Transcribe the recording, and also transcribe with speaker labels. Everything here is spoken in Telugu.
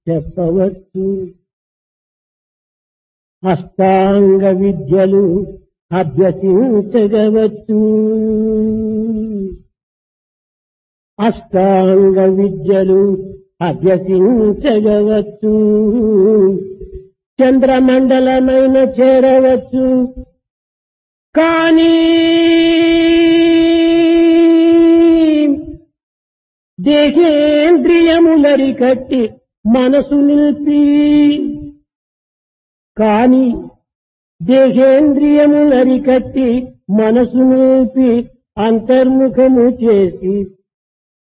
Speaker 1: చెప్పవచ్చు అష్టాంగ విద్యలు అభ్యసించగవచ్చు అష్టాంగ విద్యలు అభ్యసించగవచ్చు చంద్రమండలమైన చేరవచ్చు కానీ దేహేంద్రియములరి కట్టి మనసు నిలిపి కాని దేహేంద్రియములరి కట్టి మనసు నిలిపి అంతర్ముఖము చేసి